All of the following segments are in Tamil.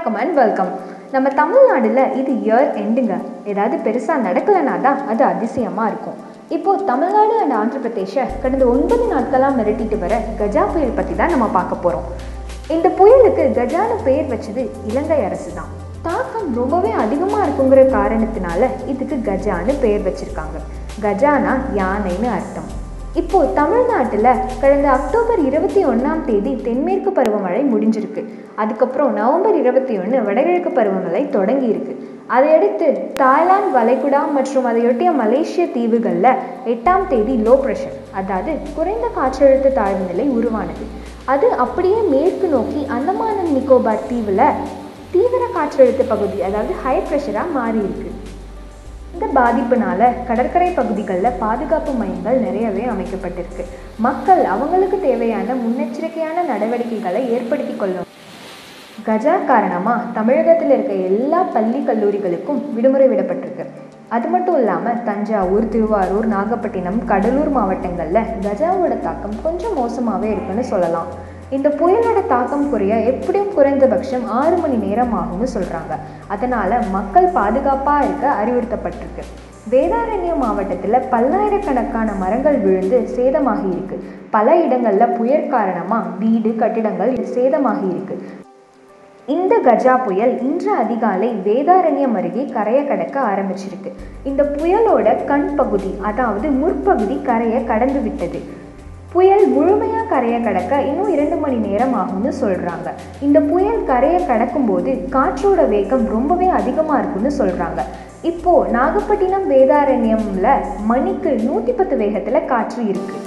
வணக்கம் அண்ட் வெல்கம் நம்ம தமிழ்நாடுல இது இயர் எண்டுங்க ஏதாவது பெருசாக நடக்கலைனா தான் அது அதிசயமாக இருக்கும் இப்போது தமிழ்நாடு அண்ட் ஆந்திர பிரதேஷை கடந்த ஒன்பது நாட்களாக மிரட்டிட்டு வர கஜா புயல் பற்றி தான் நம்ம பார்க்க போகிறோம் இந்த புயலுக்கு கஜான்னு பெயர் வச்சது இலங்கை அரசு தான் தாக்கம் ரொம்பவே அதிகமாக இருக்குங்கிற காரணத்தினால இதுக்கு கஜான்னு பெயர் வச்சிருக்காங்க கஜானா யானைன்னு அர்த்தம் இப்போ தமிழ்நாட்டில் கடந்த அக்டோபர் இருபத்தி ஒன்றாம் தேதி தென்மேற்கு பருவமழை முடிஞ்சிருக்கு அதுக்கப்புறம் நவம்பர் இருபத்தி ஒன்று வடகிழக்கு பருவமழை தொடங்கி இருக்கு அதையடுத்து தாய்லாந்து வளைகுடா மற்றும் அதையொட்டிய மலேசிய தீவுகளில் எட்டாம் தேதி லோ ப்ரெஷர் அதாவது குறைந்த காற்றழுத்த தாழ்வு நிலை உருவானது அது அப்படியே மேற்கு நோக்கி அந்தமான் அண்ட் நிக்கோபார் தீவில் தீவிர காற்றழுத்த பகுதி அதாவது ஹை ப்ரெஷராக மாறி இருக்கு இந்த பாதிப்புனால கடற்கரை பகுதிகளில் பாதுகாப்பு மையங்கள் நிறையவே அமைக்கப்பட்டிருக்கு மக்கள் அவங்களுக்கு தேவையான முன்னெச்சரிக்கையான நடவடிக்கைகளை ஏற்படுத்தி கொள்ளும் கஜா காரணமாக தமிழகத்தில் இருக்க எல்லா பள்ளி கல்லூரிகளுக்கும் விடுமுறை விடப்பட்டிருக்கு அது மட்டும் இல்லாமல் தஞ்சாவூர் திருவாரூர் நாகப்பட்டினம் கடலூர் மாவட்டங்களில் கஜாவோட தாக்கம் கொஞ்சம் மோசமாகவே இருக்குன்னு சொல்லலாம் இந்த புயலோட தாக்கம் குறைய எப்படியும் குறைந்தபட்சம் ஆறு மணி நேரம் ஆகும்னு சொல்கிறாங்க அதனால் மக்கள் பாதுகாப்பாக இருக்க அறிவுறுத்தப்பட்டிருக்கு வேதாரண்யம் மாவட்டத்தில் பல்லாயிரக்கணக்கான மரங்கள் விழுந்து சேதமாகி இருக்கு பல இடங்களில் புயல் காரணமாக வீடு கட்டிடங்கள் சேதமாகி இருக்கு இந்த கஜா புயல் இன்று அதிகாலை வேதாரண்யம் அருகே கரையை கடக்க ஆரம்பிச்சிருக்கு இந்த புயலோட கண் பகுதி அதாவது முற்பகுதி கரையை கடந்து விட்டது புயல் முழுமையாக கரையை கடக்க இன்னும் இரண்டு மணி நேரம் ஆகும்னு சொல்கிறாங்க இந்த புயல் கரையை கடக்கும்போது காற்றோட வேகம் ரொம்பவே அதிகமாக இருக்குன்னு சொல்கிறாங்க இப்போது நாகப்பட்டினம் வேதாரண்யமில் மணிக்கு நூற்றி பத்து வேகத்தில் காற்று இருக்குது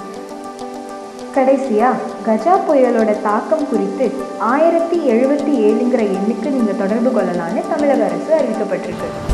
கடைசியாக கஜா புயலோட தாக்கம் குறித்து ஆயிரத்தி எழுபத்தி ஏழுங்கிற எண்ணுக்கு நீங்கள் தொடர்பு கொள்ளலான்னு தமிழக அரசு அறிவிக்கப்பட்டிருக்கு